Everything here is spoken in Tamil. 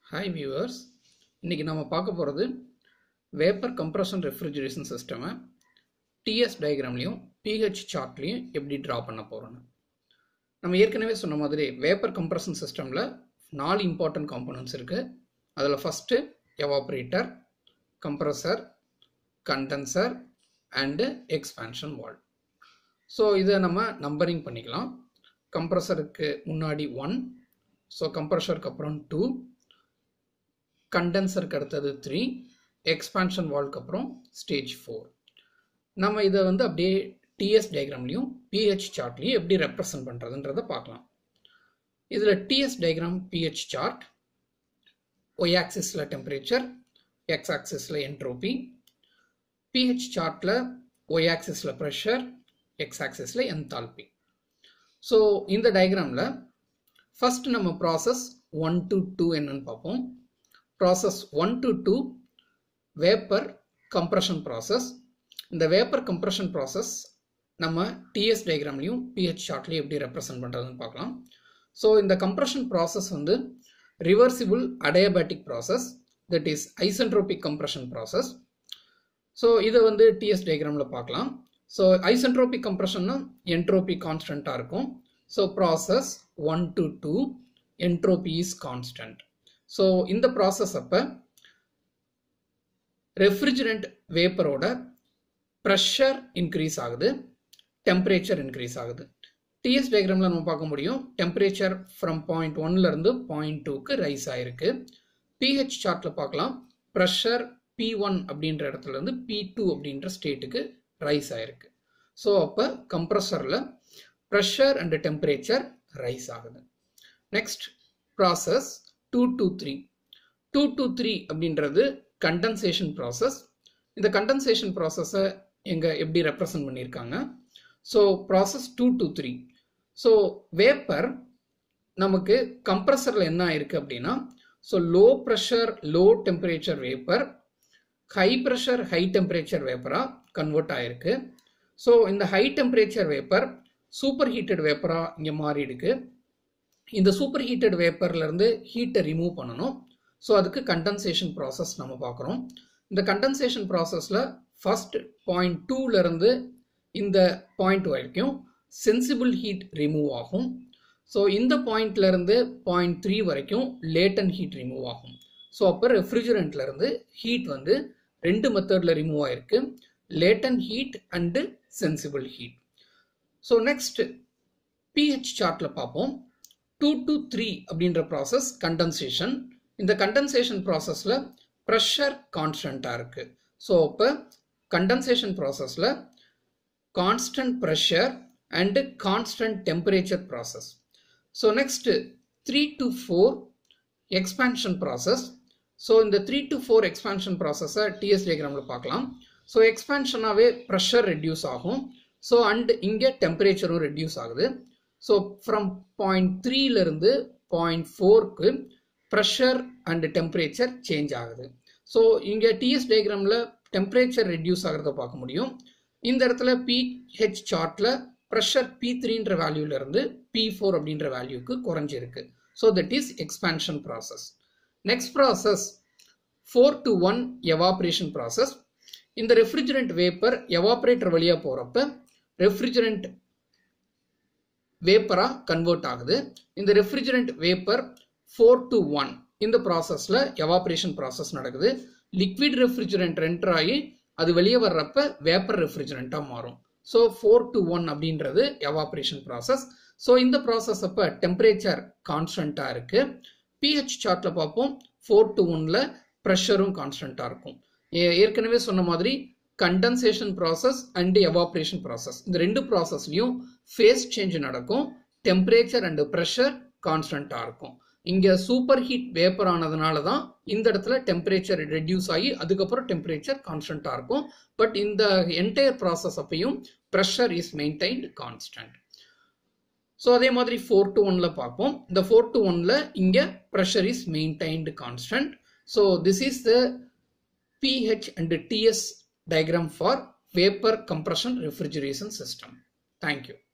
ஹாய் வியூவர்ஸ் இன்றைக்கி நம்ம பார்க்க போகிறது வேப்பர் கம்ப்ரஷன் ரெஃப்ரிஜரேஷன் சிஸ்டமை டிஎஸ் டயக்ராம்லையும் பிஹெச் சார்ட்லையும் எப்படி ட்ரா பண்ண போகிறோன்னு நம்ம ஏற்கனவே சொன்ன மாதிரி வேப்பர் கம்ப்ரஷன் சிஸ்டமில் நாலு இம்பார்ட்டன்ட் காம்போனன்ட்ஸ் இருக்குது அதில் first evaporator compressor condenser and expansion valve so இதை நம்ம நம்பரிங் பண்ணிக்கலாம் கம்ப்ரஸருக்கு முன்னாடி ஒன் ஸோ கம்ப்ரஷருக்கு அப்புறம் டூ கண்டென்சருக்கு அடுத்தது த்ரீ எக்ஸ்பான்ஷன் வால்க்கு அப்புறம் ஸ்டேஜ் ஃபோர் நம்ம இதை வந்து அப்படியே டிஎஸ் டயக்ராம்லையும் பிஹெச் சார்ட்லையும் எப்படி ரெப்ரசன்ட் பண்ணுறதுன்றதை பார்க்கலாம் இதில் TS diagram PH chart Y ஆக்சிஸில் டெம்பரேச்சர் எக்ஸ் ஆக்சிஸில் என்ட்ரோபி பிஹெச் சார்ட்டில் ஒய் ஆக்சிஸில் ப்ரெஷர் எக்ஸ் ஆக்சிஸில் என்தால்பி ஸோ இந்த டயக்ராமில் ஃபஸ்ட் நம்ம ப்ராசஸ் ஒன் டு டூ என்னன்னு பார்ப்போம் process one to two vapour compression process இந்த வேப்பர் கம்ப்ரஷன் ப்ராசஸ் நம்ம டிஎஸ் டயக்ராம்லையும் பிஹெச் ஷார்ட்லையும் எப்படி ரெப்ரசன்ட் பண்ணுறதுன்னு பார்க்கலாம் ஸோ இந்த கம்ப்ரஷன் ப்ராசஸ் வந்து reversible adiabatic process that is isentropic compression process so இதை வந்து டிஎஸ் டயக்ராமில் பார்க்கலாம் ஸோ ஐசென்ட்ரோபிக் கம்ப்ரஷன்னா என்ட்ரோபி கான்ஸ்டண்ட்டாக இருக்கும் so process one to two entropy is constant so இந்த ப்ராசஸ் அப்போ ரெஃப்ரிஜரண்ட் வேப்பரோட ப்ரெஷர் இன்க்ரீஸ் ஆகுது டெம்பரேச்சர் இன்க்ரீஸ் ஆகுது டிஎஸ் டயக்ராமில் நம்ம பார்க்க முடியும் டெம்பரேச்சர் ஃப்ரம் பாயிண்ட் ஒன்லேருந்து பாயிண்ட் டூக்கு ரைஸ் ஆகிருக்கு பிஹெச் சார்ட்டில் பார்க்கலாம் ப்ரெஷர் பி ஒன் அப்படின்ற இடத்துலேருந்து பி டூ அப்படின்ற ஸ்டேட்டுக்கு ரைஸ் ஆகிருக்கு ஸோ அப்போ கம்ப்ரஸரில் ப்ரெஷர் அண்ட் டெம்பரேச்சர் ரைஸ் ஆகுது next process two to three two to three அப்படின்றது கண்டன்சேஷன் ப்ராசஸ் இந்த கண்டன்சேஷன் ப்ராசஸை எங்கே எப்படி ரெப்ரசன்ட் பண்ணியிருக்காங்க so process two to three so vapour நமக்கு கம்ப்ரஸரில் என்ன ஆயிருக்கு அப்படின்னா so low pressure low temperature vapour high pressure high temperature வேப்பராக கன்வெர்ட் ஆயிருக்கு ஸோ இந்த high temperature vapour superheated வேப்பராக இங்கே மாறிடுக்கு இந்த சூப்பர் ஹீட்டட் வேப்பர்லேருந்து ஹீட்டை ரிமூவ் பண்ணணும் ஸோ அதுக்கு கண்டன்சேஷன் ப்ராசஸ் நம்ம பார்க்குறோம் இந்த கண்டன்சேஷன் ப்ராசஸில் ஃபஸ்ட் பாயிண்ட் டூலேருந்து இந்த பாயிண்ட் வரைக்கும் சென்சிபிள் ஹீட் ரிமூவ் ஆகும் ஸோ இந்த பாயிண்ட்லேருந்து பாயிண்ட் த்ரீ வரைக்கும் லேட்டன் ஹீட் ரிமூவ் ஆகும் ஸோ அப்போ ரெஃப்ரிஜரண்ட்லேருந்து ஹீட் வந்து ரெண்டு மெத்தடில் ரிமூவ் ஆயிருக்கு latent heat and sensible heat so next PH சார்ட்டில் பார்ப்போம் டூ டு த்ரீ அப்படின்ற ப்ராசஸ் கண்டன்சேஷன் இந்த கண்டன்சேஷன் ப்ராசஸில் ப்ரெஷர் கான்ஸ்டண்ட்டாக இருக்குது ஸோ அப்போ கண்டன்சேஷன் ப்ராசஸில் constant pressure and constant temperature process so next three to four expansion process so இந்த த்ரீ டு ஃபோர் எக்ஸ்பேன்ஷன் ப்ராசஸை டிஎஸ் டயக்ராமில் பார்க்கலாம் ஸோ எக்ஸ்பேன்ஷனாகவே ப்ரெஷர் ரெடியூஸ் ஆகும் ஸோ அண்ட் இங்கே டெம்பரேச்சரும் ரெடியூஸ் ஆகுது ஸோ ஃப்ரம் பாயிண்ட் த்ரீலேருந்து பாயிண்ட் ஃபோர்க்கு ப்ரெஷர் அண்ட் டெம்பரேச்சர் சேஞ்ச் ஆகுது ஸோ இங்கே டிஎஸ் டயக்ராமில் டெம்பரேச்சர் ரெடியூஸ் ஆகிறத பார்க்க முடியும் இந்த இடத்துல பிஹெச் சார்ட்டில் ப்ரெஷர் பி த்ரீன்ற வேல்யூலேருந்து பி ஃபோர் அப்படின்ற வேல்யூக்கு குறைஞ்சிருக்கு so that is expansion process next process four to one evaporation process இந்த ரெஃப்ரிஜரண்ட் வேப்பர் எவாப்ரேட்டர் வழியாக போகிறப்ப ரெஃப்ரிஜரண்ட் வேப்பராக கன்வெர்ட் ஆகுது இந்த refrigerant vapour four to one இந்த ப்ராசஸில் எவாப்ரேஷன் ப்ராசஸ் நடக்குது லிக்விட் ரெஃப்ரிஜரண்ட் என்டர் ஆகி அது வெளியே வர்றப்ப வேப்பர் ரெஃப்ரிஜரண்ட்டாக மாறும் ஸோ ஃபோர் டு ஒன் அப்படின்றது எவாப்ரேஷன் ப்ராசஸ் ஸோ இந்த ப்ராசஸ் அப்போ டெம்பரேச்சர் கான்ஸ்டண்ட்டாக இருக்குது பிஹெச் சார்ட்டில் பார்ப்போம் ஃபோர் டு ஒனில் ப்ரெஷரும் கான்ஸ்டண்ட்டாக இருக்கும் ஏற்கனவே சொன்ன மாதிரி condensation process and evaporation process இந்த ரெண்டு ப்ராசஸ்லையும் ஃபேஸ் சேஞ்ச் நடக்கும் டெம்பரேச்சர் அண்டு ப்ரெஷர் கான்ஸ்டண்ட்டாக இருக்கும் இங்கே சூப்பர் ஹீட் வேப்பர் ஆனதுனால தான் இந்த இடத்துல டெம்பரேச்சர் ரெடியூஸ் ஆகி அதுக்கப்புறம் டெம்பரேச்சர் கான்ஸ்டண்ட்டாக இருக்கும் பட் இந்த என்டையர் ப்ராசஸ் அப்பையும் pressure is maintained constant so அதே மாதிரி ஃபோர் டு ஒனில் பார்ப்போம் இந்த ஃபோர் டு ஒனில் இங்கே pressure is maintained constant so this is the PH and TS diagram for vapor compression refrigeration system. Thank you.